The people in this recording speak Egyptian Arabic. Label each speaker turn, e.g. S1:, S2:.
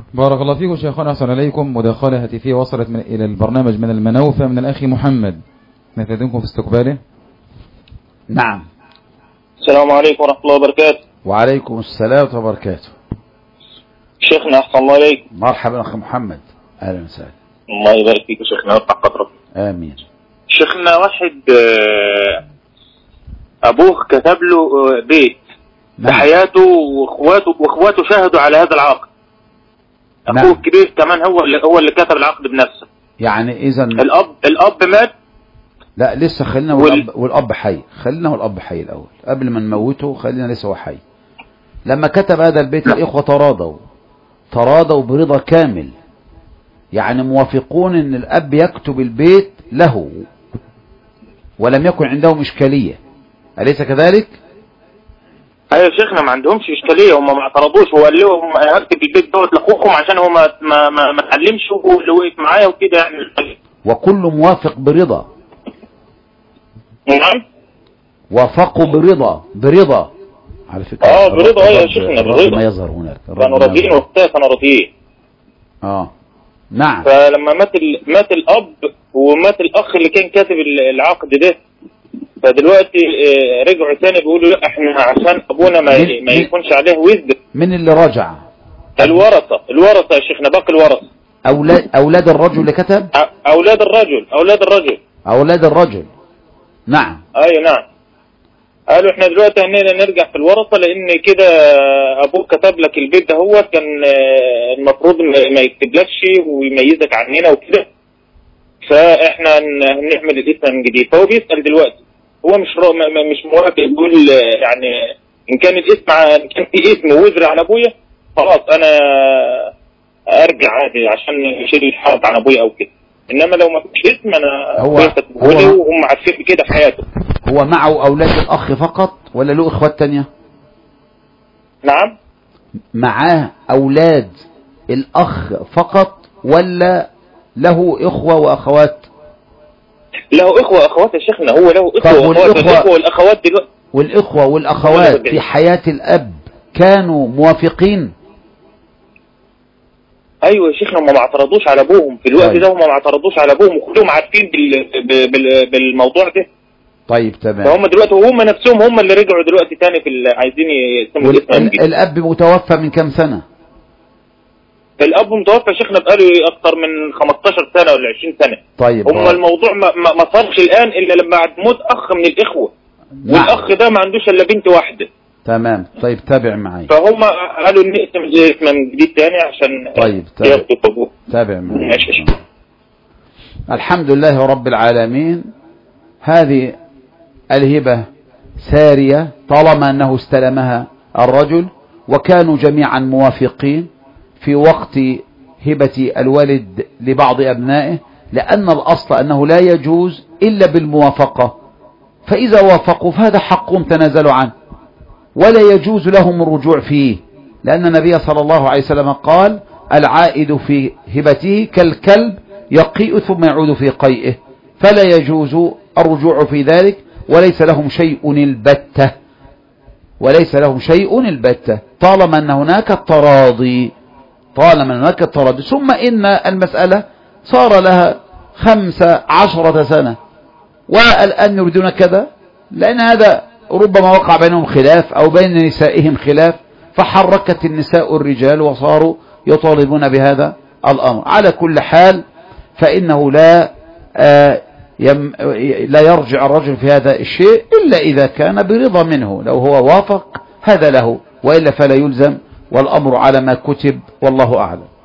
S1: بارك الله فيكم شيخنا أحسن عليكم مداخلة هاتفية وصلت من إلى البرنامج من المنوفة من الأخ محمد نتدنكم في استقباله
S2: نعم
S3: السلام عليكم ورحمة الله وبركاته
S2: وعليكم السلام وبركاته
S3: شيخنا أحسن الله عليك
S2: مرحبا أخي محمد أهلا وسهلا
S3: الله يبارك فيك يا شيخنا ويرفع قدرك
S2: آمين
S3: شيخنا واحد آه، أبوه كتب له آه، بيت
S2: نعم.
S3: بحياته واخواته واخواته شاهدوا على هذا العقد
S2: نعم.
S3: اخوه الكبير كمان هو اللي هو اللي كتب العقد بنفسه
S2: يعني إذا
S3: الاب الاب مات
S2: لا لسه خلينا
S3: وال-
S2: والأب, والأب حي خلينا والأب حي الأول قبل ما نموته خلينا لسه هو حي لما كتب هذا البيت الإخوة تراضوا تراضوا برضا كامل يعني موافقون ان الأب يكتب البيت له ولم يكن عندهم إشكالية أليس كذلك؟
S3: ايوه يا شيخنا ما عندهمش اشكاليه هم ما اعترضوش هو قال لهم أنا هكتب البيت دوت لاخوكم عشان هو ما ما ما, ما اتعلمش وهو اللي وقف معايا وكده يعني
S2: وكل موافق برضا
S3: نعم
S2: وافقوا برضا برضا على فكرة
S3: آه،
S2: الرب-
S3: برضا، أيوة يا
S2: الرب-
S3: شيخنا،
S2: الرب
S3: برضا.
S2: ما يظهر هناك الرب
S3: كانوا
S2: ما
S3: راضيين
S2: يظهر.
S3: وقتها كانوا راضيين
S2: اه نعم
S3: فلما مات ال... مات الاب ومات الاخ اللي كان كاتب ال- العقد ده فدلوقتي آه، رجعوا تاني بيقولوا لا احنا عشان ابونا ما,
S2: مين-
S3: ما
S2: مين-
S3: يكونش عليه وزن
S2: من اللي رجع
S3: الورثه الورثه يا شيخنا باقي الورثه
S2: أولاد, أولاد الرجل اللي كتب
S3: أ- اولاد الرجل اولاد الرجل
S2: أولاد الرجل نعم
S3: ايوه نعم قالوا احنا دلوقتي هننا نرجع في الورثه لان كده ابوك كتب لك البيت ده هو كان آه، المفروض ما ما يكتبلكش ويميزك عننا وكده فاحنا هن- هنعمل الاسم من جديد فهو بيسال دلوقتي هو مش را... ما- ما- مش موافق يقول آه، يعني ان كان الاسم ع- ان كان في اسم وزر على ابويا خلاص انا ارجع عادي عشان يشيل الحرب عن ابويا او كده انما لو ما فيش اسم انا
S2: هو-
S3: أبويا كاتبه لي
S2: هو-
S3: وهم عارفين كده في حياته
S2: هو معه أولاد الأخ فقط ولا له إخوات تانية
S3: نعم
S2: معاه أولاد الأخ فقط ولا له إخوة وأخوات
S3: له اخوه اخوات يا شيخنا هو له
S2: طب
S3: اخوه واخوات
S2: والإخوة-
S3: الاخوه والاخوات دلوقتي
S2: والإخوة والأخوات في حياة الأب كانوا موافقين
S3: ايوه يا شيخنا هم ما اعترضوش على ابوهم في الوقت
S2: طيب.
S3: ده هم ما اعترضوش على ابوهم وكلهم عارفين بال... ب- بال... بالموضوع ده
S2: طيب تمام
S3: فهم دلوقتي وهم نفسهم هم اللي رجعوا دلوقتي تاني في ال... عايزين يسموا الاسم من جديد
S2: والأب متوفى من كم سنة
S3: الاب متوفى يا شيخنا بقاله اكتر من 15 سنه ولا 20 سنه
S2: طيب
S3: هم
S2: آه.
S3: الموضوع ما, ما... ما صارش الان الا لما بعد موت اخ من الاخوه
S2: نعم.
S3: والاخ ده ما عندوش الا بنت واحده
S2: تمام طيب تابع معي
S3: فهم قالوا نقسم الاسم من جديد تاني عشان
S2: طيب، طيب.
S3: ياخدوا ابوه
S2: تابع معي
S3: ماشي يا شيخ.
S2: الحمد لله رب العالمين هذه الهبة سارية طالما أنه استلمها الرجل وكانوا جميعا موافقين في وقت هبة الوالد لبعض أبنائه لأن الأصل أنه لا يجوز إلا بالموافقة فإذا وافقوا فهذا حقهم تنازلوا عنه ولا يجوز لهم الرجوع فيه لأن النبي صلى الله عليه وسلم قال العائد في هبته كالكلب يقيء ثم يعود في قيئه فلا يجوز الرجوع في ذلك وليس لهم شيء البتة وليس لهم شيء البتة طالما أن هناك التراضي طالما أن هناك التراضي ثم إن المسألة صار لها خمس عشرة سنة والآن يريدون كذا لأن هذا ربما وقع بينهم خلاف أو بين نسائهم خلاف فحركت النساء الرجال وصاروا يطالبون بهذا الأمر على كل حال فإنه لا آه يم لا يرجع الرجل في هذا الشيء إلا إذا كان برضا منه لو هو وافق هذا له وإلا فلا يلزم والأمر على ما كتب والله أعلم